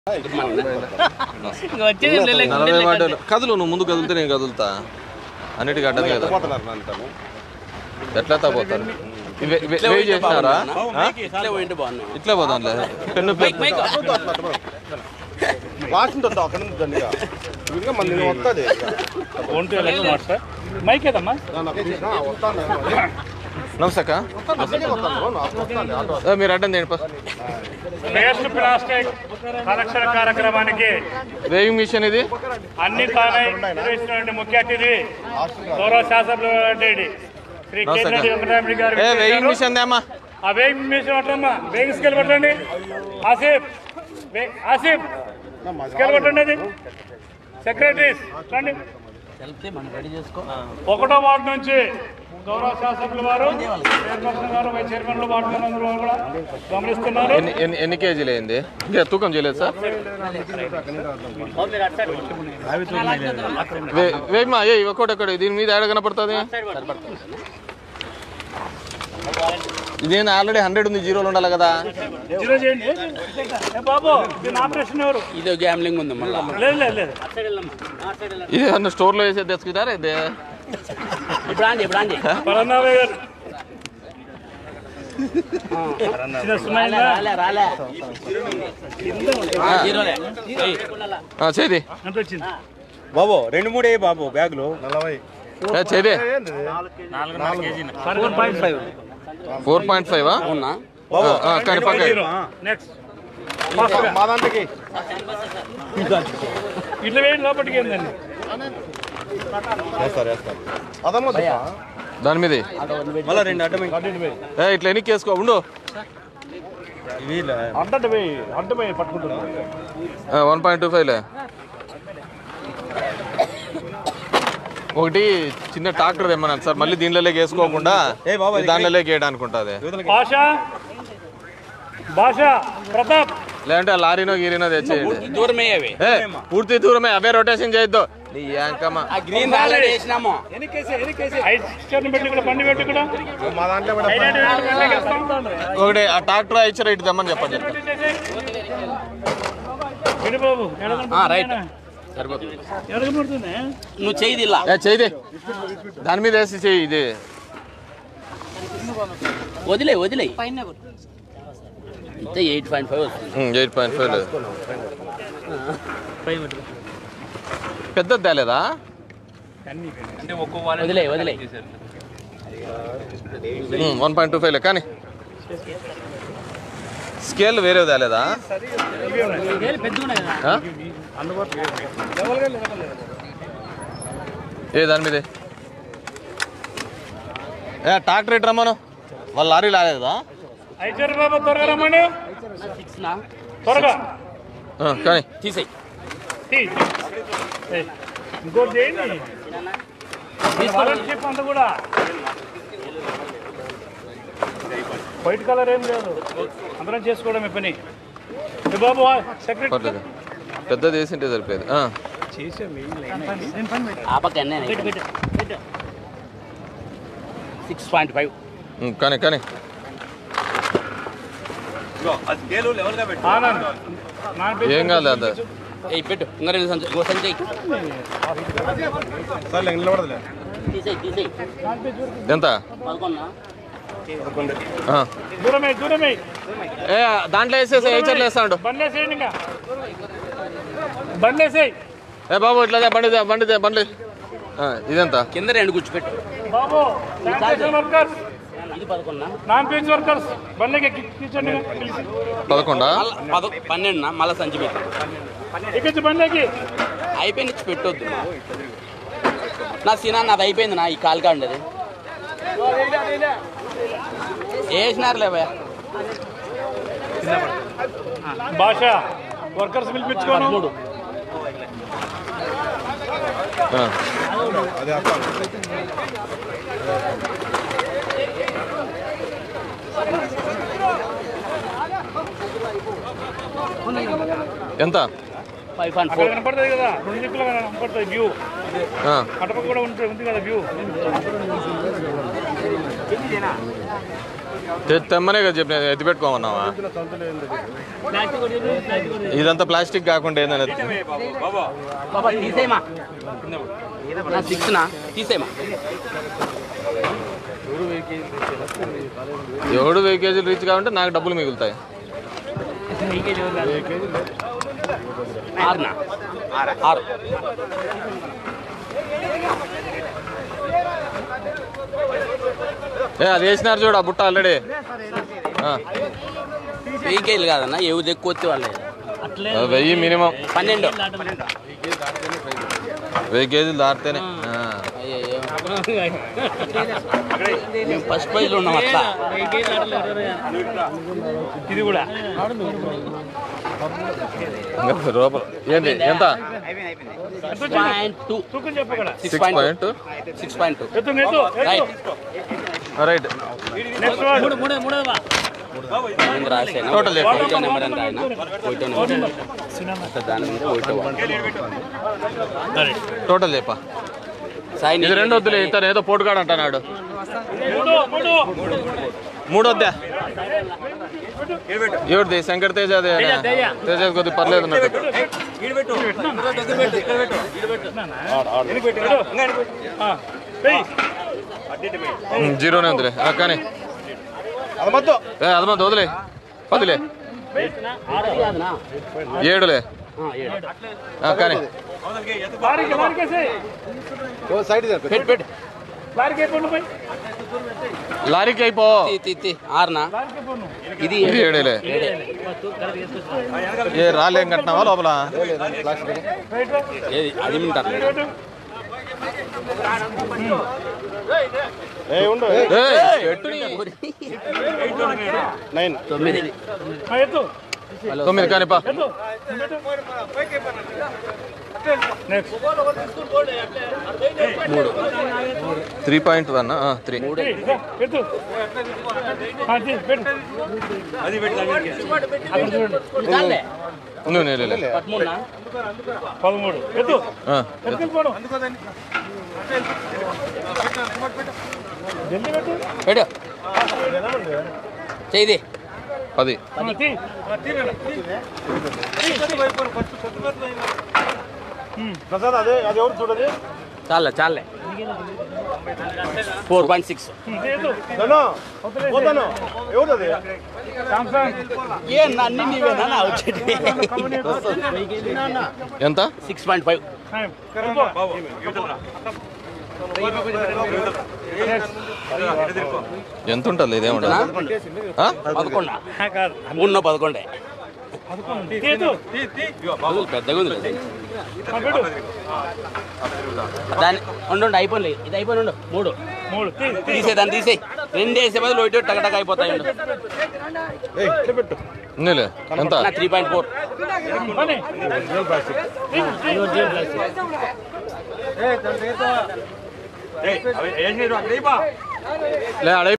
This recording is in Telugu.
ఇంక వచ్చేది లేదు, నలభై వాటాలు కదులు నువ్వు ముందు కదిలితే నేను కదులుతా అన్నిటికీ అడ్డమే కదా పోతున్నారు నా అంటాను ఎట్లా తాపోతారు ఇవే ఇవే వేయి చేసినారా ఆ? ఇట్లే పోయింటే బాగున్నావు ఇట్లా పోదాంలే పెన్ను పేపర్ మైక్ లాస్ట్ ఉంటుంది అక్కడ నుంచి దండిగా ఇంకా మళ్ళీ నేను వస్తుంది ఫోన్ పే లెక్క మాస్టర్ మైక్ ఏదమ్మా వస్తాను నమస్తే అక్క ఏ, మీరు అడ్డం చేయండి ఫస్ట్ వేస్ట్ ప్లాస్టిక్ కలెక్షన్ కార్యక్రమానికి వేయింగ్ మిషన్ ఇది అన్ని తానే నిర్వహిస్తున్నటువంటి ముఖ్య అతిథి గౌరవ శాసనసభ్యులు శ్రీ నమస్తే కేంద్ర అక్క. వెంకటరామరెడ్డి గారు ఏ వేయింగ్ విచ్చేశారు. మిషన్ దేమ్మా ఆ వేయింగ్ మిషన్ పట్టమ్మా వేయింగ్ స్కేల్ పట్టండి ఆసిఫ్ వే- ఆసిఫ్ స్కేల్ పట్టండి అది సెక్రటరీస్ రండి మనం రెడీ చేసుకో ఒకటో వార్డు నుంచి గౌరవ శాసనసభ్యుల వారు చైర్పర్సన్ గారు వైస్ చైర్మన్లు వార్డు మెంబర్లు కూడా గమనిస్తున్నారు ఎన్ని ఎన్ని ఎన్ని కేజీలు అయింది ఇంకా తూకం చేయలేదు సార్ వే- వేయమ్మా ఏ ఒక్కటి ఒక్కటి దీని మీద ఏడ కనపడుతుంది ఇదేంది ఆల్రెడీ హండ్రెడ్ ఉంది జీరోలు ఉండాలి కదా జీరో చేయండి ఏ బాబు దీని ఆపరేషన్ ఎవరు ఇది గ్యామ్లింగ్ ఉంది మళ్ళా లేదు లేదు లేదు ఇది అన్న స్టోర్లో వేసే తెచ్చుకుంటారా ఇదే ఇప్పుడు అండి ఇప్పుడు అండి పరందావే గారు చిన్న సున్నాయిందా? రాలే రాలే జీరోలే ఏయ్. ఆ, చేది ఎంత వచ్చింది బాబు రెండు మూడే బాబు బ్యాగులు నలభై ఏ, చేది four point five four point five అవునా కానీ పక్క నెక్స్ట్ మా దాంట్లోకి ఇట్లా వేయండి లోపలికి ఏందండి వేస్తారు వేస్తారు అదమ్మా దాని మీద మళ్ళీ రెండు అడ్డమే ఏ ఇట్లా ఎన్ని కేసుకో ఉండు అడ్డంట పోయి అడ్డ పోయి పట్టుకుంటున్నాను వన్ పాయింట్ టూ ఫైవ్లే ఒకటి చిన్న ట్రాక్టర్ తెమ్మన్నాను సార్ మళ్ళీ దీనిలోకి వేసుకోకుండా ఏ బాబు, అది దానిలోకి వేయడానికి ఉంటుంది భాష భాష ప్రతాప్ లేదంటే ఆ లారీనో గీరీనో తెచ్చేయండి దూరమే అవి ఏ పూర్తి దూరమే అవే రొటేషన్ చేయొద్దు నీ యాంకమ్మ ఆ గ్రీన్ ఆల్రెడీ వేసినాము ఐదు సిస్టర్ని పెట్టి కూడా బండి పెట్టి కూడా మా దాంట్లో ఐదు వేలు బండికి వేస్తాం. ఒకటి ఆ ట్రాక్టర్ ఇచ్చారు ఇటు తెమ్మని చెప్పండి చెప్తా విడు బాబు ఆ, రైట్ సరిపోతుంది ఎడగబడుతుంది నువ్వు చేయి ఇలా ఏ చేయదే దాని మీద వేసి చెయ్యి ఇది వదిలే వదిలే అంతే ఎయిట్ పాయింట్ ఫైవ్ వస్తుంది ఎయిట్ పాయింట్ ఫైవ్ పెద్దది తేలేదా వదిలే వదిలే వన్ పాయింట్ టూ ఫైవ్ కానీ స్కేల్ వేరే తేలేదా ఆ? ఏ దాని మీదే ఏ ట్రాక్టర్ ఇటు రమ్మను వాళ్ళ లారీ లాలేదా అయితే బాబు త్వరగా రమ్మండి సిక్స్ నా త్వరగా ఆ, కానీ తీసేయి తీ. ఏయ్, ఇంకోటి చేయండి వాలంటీర్షిప్ అంతా కూడా వైట్ కలర్ ఏం లేదు అందరం చేసుకోవడమే పని ఏ బాబు సెక్రటరీ పర్లేదు పెద్దది వేసింటే సరిపోయేది ఆ. ఆ పక్క ఎన్న సిక్స్ పాయింట్ ఫైవ్ ఉమ్, కానీ కానీ ఆనంద్ నా పేరు ఏం కాదు అంత ఏయ్ పెట్టు ఇంకా రెండు సంచి ఇంకో సంచి సరే నిలబడదులే తీసేయి తీసేయి ఎంత పదకొండా ఆ. దూరమే దూరమే ఏ దాంట్లో వేసేసి హెచ్చర్లు వేస్తాడు బండ్లేసేయండి ఇంకా బండ్లేసేయి ఏ బాబు ఇట్లా దే, బండి దే, బండి దే, బండి ఆ, ఇదెంత కింద రెండు కూర్చోపెట్టు బాబు శానిటేషన్ వర్కర్స్ ఇది పదకొండా నాన్ పేజ్ వర్కర్స్ బండ్లకి ఎక్కించండి పిలిచి పదకొండా మళ్ళా పద పన్నెండునా మళ్ళీ సంచి పెట్టు ఎక్కించి బండ్లకి అయిపోయింది ఇచ్చి పెట్టొద్దు నా. నా సినా నాది అయిపోయింది నా ఈ కాలుగా ఉండేది వేసినారులే భయ భాష వర్కర్స్ పిలిపించుకోను మూడు ఆ. అదే అక్క ఎంత ఫైవ్ పాయింట్ అక్కడ ఫోర్ కనపడుతుంది కదా రెండు దిక్కులు కనపడుతుంది వ్యూ ఆ. కడప కూడా ఉంటుంది ఉంది కదా వ్యూ తె- తెమ్మనే కదా చెప్పిన ఎత్తి పెట్టుకోమన్నావా ఇదంతా ప్లాస్టిక్ కాకుండా ఏందని బాబా తీసేయమా నా సిక్స్ నా తీసేయమా ఎవడు వెయ్యి కేజీలు రీచ్ కావాలంటే నాకు డబ్బులు మిగులుతాయి ఆరునా ఆరు ఏ అది వేసినారు చూడు ఆ బుట్ట ఆల్రెడీ వెయ్యి కేజీలు కాదన్నా ఎవరు ఎక్కువ వచ్చే వాళ్ళే వెయ్యి మినిమం పన్నెండు వెయ్యి కేజీలు దాటితేనే ఆ. అయ్యయ్యో. మేము ఫస్ట్ ప్రైజ్లో ఉన్నాం అట్లా ఇది కూడా ఇంకా రూపాయలు ఏంటి ఎంత పాయింట్ టూ తూకం చెప్పు ఇక్కడ six six point point six point two ఎత్తు ఎత్తు రైట్ రైట్ నెక్స్ట్ వాడు నేను రాశాను Total చెప్పు. ఒకటో నెంబర్ ఎంత ఆయన ఒకటో నెంబర్ అట్లా దాని మీద ఒకటో టోటల్ చెప్పా సాయి ఇది రెండు వద్దులే ఇతను ఏదో పోటుగాడు అంటున్నాడు మూడు మూడు మూడు వద్దా ఎవరిది శంకర్ తేజ అదే తేజ కొద్ది పర్లేదు అన్నట్టు ఆ, వెయ్యి. ఉమ్, జీరోనే ఉందిలే ఆ, కానీ అది మొత్తం ఏ అదమ్మా వదిలే పదిలే కాదునా? ఏడులే ఆ, ఏడు. ఆ, కానీ లారీకి లారీకి వేసేయ్. ఓ సైడ్ జరిపి పెట్టు పెట్టు లారీకి అయిపోండి పోయి లారీకి అయిపో తీ, తీ, తీ. ఆరునా లారీకి అయిపోను ఇది ఇది ఏడేలే ఏ రాలేం కట్టినావా లోపల రైట్ ఏది అది ఉంటారు రైట్ ఏ ఉండు ఏయ్, పెట్టుని. నైన్ తొమ్మిది ఆ, ఎత్తు తొమ్మిది కానిపా ఎత్తు next three point one three మూడు ఎత్తు ఆ, తీ, పెట్టు అక్కడ చూడండి చాలే. నువ్వు నేలే పదమూడునా? పదమూడు ఎత్తు ఎత్తుకెళ్ళిపోవడం జల్దీ పెట్టు పెట్టు చేయి పది ఆ, తీ. ప్రసాద్ అదే అది ఎవరు చూడదు చాలే చాలే ఫోర్ పాయింట్ సిక్స్ తీ, ఎత్తు నన్ను పోతాను ఎవరు అది సామ్సంగ్ ఏ అన్ని నీవేనా నా వచ్చేది ఎంత సిక్స్ పాయింట్ ఫైవ్ ఎంత ఉంటుంది ఇదేమంటా పదకొండా కాదు ఉన్న పదకొండే తీయదు అసలు పెద్దగా ఉంది లేదు. పెట్టు దాని ఉండు ఉండు, అయిపోయింది ఇది అయిపోయి ఉండు మూడు మూడు తీ, తీ. తీసే దాన్ని తీసేయి రెండు వేసే బదులు ఒకటి టగటగ అయిపోతాయి ఉండు. పెట్టు నీలే ఎంత నా త్రీ పాయింట్ ఫోర్ పని. లే అడే